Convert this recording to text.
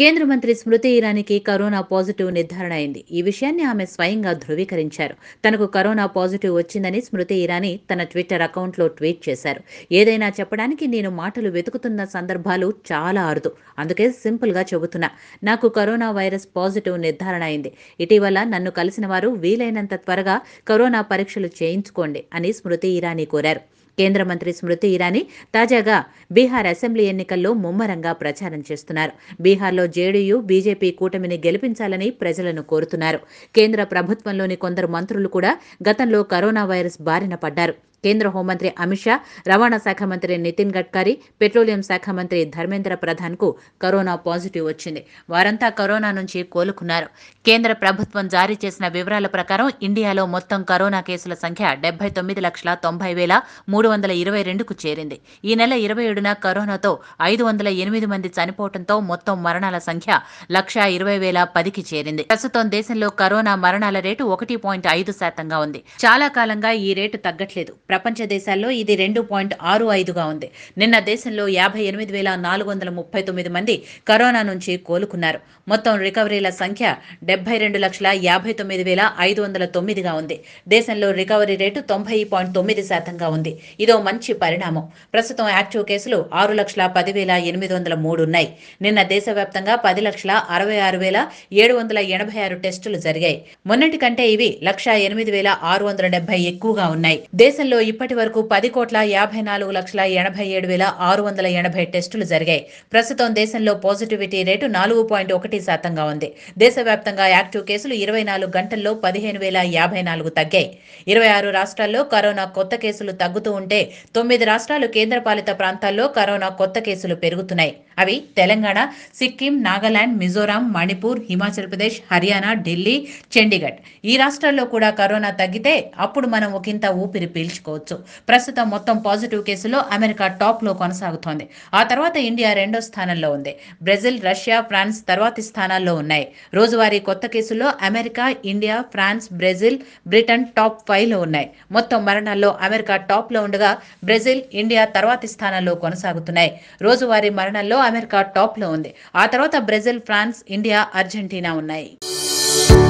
కేంద్ర మంత్రి స్మృతి ఇరానీకి corona positive నిర్ధారణ అయింది ఈ విషయాన్ని ఆమె స్వయంగా ధృవీకరించారు తనకు కరోనా పాజిటివ్ వచ్చిందని స్మృతి ఇరానీ తన ట్విట్టర్ అకౌంట్లో ట్వీట్ చేశారు ఏదైనా చెప్పడానికి నేను మాటలు వెతుకుతున్న సందర్భాలు చాలా అరుదు అందుకే సింపుల్గా చెబుతున్నా నాకు కరోనా వైరస్ పాజిటివ్ నిర్ధారణ అయింది ఇటీవల నన్ను కలిసిన వారు వీలైనంత త్వరగా కరోనా పరీక్షలు చేయించుకోండి అని స్మృతి ఇరానీ కోరారు కేంద్ర మంత్రి స్మృతి ఇరానీ తాజాగా బీహార్ అసెంబ్లీ ఎన్నికల్లో ముమ్మరంగా ప్రచారం చేస్తున్నారు బీహార్లో జేడీయూ బీజేపీ కూటమిని గెలిపించాలని ప్రజలను కోరుతున్నారు కేంద్ర ప్రభుత్వంలోని కొందరు మంత్రులు కూడా గతంలో కరోనా వైరస్ బారిన పడ్డారు కేంద్ర హోంమంత్రి అమిత్ షా రవాణా శాఖ మంత్రి నితిన్ గడ్కరీ పెట్రోలియం శాఖ మంత్రి ధర్మేంద్ర ప్రధాన్కు కరోనా పాజిటివ్ వచ్చింది వారంతా కరోనా నుంచి కోలుకున్నారు కేంద్ర ప్రభుత్వం జారీ చేసిన వివరాల ప్రకారం ఇండియాలో మొత్తం కరోనా కేసుల సంఖ్య డెబ్బై తొమ్మిది లక్షల తొంభై వేల మూడు వందల ఇరవై రెండుకు చేరింది ఈ నెల ఇరవై ఏడున కరోనాతో ఐదు వందల ఎనిమిది మంది చనిపోవడంతో మొత్తం మరణాల సంఖ్య లక్ష ఇరవై వేల పదికి చేరింది ప్రస్తుతం దేశంలో కరోనా మరణాల రేటు ఒకటి పాయింట్ ఐదు శాతంగా ఉంది చాలా కాలంగా ఈ రేటు తగ్గట్లేదు ప్రపంచ దేశాల్లో ఇది రెండు పాయింట్ ఆరు ఐదుగా ఉంది నిన్న దేశంలో యాభై ఎనిమిది వేల నాలుగు వందల ముప్పై తొమ్మిది మంది కరోనా నుంచి కోలుకున్నారు మొత్తం రికవరీల సంఖ్య డెబ్బై రెండు లక్షల యాభై తొమ్మిది వేల ఐదు వందల తొమ్మిదిగా ఉంది దేశంలో రికవరీ రేటు తొంభై పాయింట్ తొమ్మిది శాతంగా ఉంది ఇదో మంచి పరిణామం ప్రస్తుతం యాక్టివ్ కేసులు ఆరు లక్షల పది వేల ఎనిమిది వందల మూడు ఉన్నాయి నిన్న దేశవ్యాప్తంగా పది లక్షల అరవై ఆరు వేల ఏడు వందల ఎనభై ఆరు టెస్టులు జరిగాయి మొన్నటి కంటే ఇవి లక్ష ఎనిమిది వేల ఆరు వందల డెబ్బై ఎక్కువగా ఉన్నాయి దేశంలో ఇప్పటి వరకు పది కోట్ల యాభై నాలుగు లక్షల ఎనభై ఏడు వేల ఆరు వందల ఎనభై టెస్టులు జరిగాయి ప్రస్తుతం దేశంలో పాజిటివిటీ రేటు నాలుగు పాయింట్ ఒకటి శాతంగా ఉంది దేశవ్యాప్తంగా యాక్టివ్ కేసులు ఇరవై నాలుగు గంటల్లో పదిహేను వేల యాభై నాలుగు తగ్గాయి ఇరవై ఆరు రాష్ట్రాల్లో కరోనా కొత్త కేసులు తగ్గుతూ ఉంటే తొమ్మిది రాష్ట్రాలు కేంద్రపాలిత ప్రాంతాల్లో కరోనా కొత్త కేసులు పెరుగుతున్నాయి అవి తెలంగాణ సిక్కిం నాగాలాండ్ మిజోరాం మణిపూర్ హిమాచల్ ప్రదేశ్ హర్యానా ఢిల్లీ చండీగఢ్ ఈ రాష్ట్రాల్లో కూడా కరోనా తగ్గితే అప్పుడు మనం ఒకంత ఊపిరి పీల్చుకోవచ్చు ప్రస్తుతం మొత్తం పాజిటివ్ కేసులో అమెరికా టాప్ లో కొనసాగుతోంది ఆ తర్వాత ఇండియా రెండో స్థానంలో ఉంది బ్రెజిల్ రష్యా ఫ్రాన్స్ తర్వాతి స్థానాల్లో ఉన్నాయి రోజువారీ కొత్త కేసుల్లో America India France Brazil Britain top five లో ఉన్నాయి మొత్తం మరణాల్లో అమెరికా టాప్ లో ఉండగా బ్రెజిల్ ఇండియా తర్వాతి స్థానాల్లో కొనసాగుతున్నాయి రోజువారీ మరణాల్లో అమెరికా టాప్ లో ఉంది ఆ తర్వాత బ్రెజిల్ ఫ్రాన్స్ ఇండియా అర్జెంటీనా ఉన్నాయి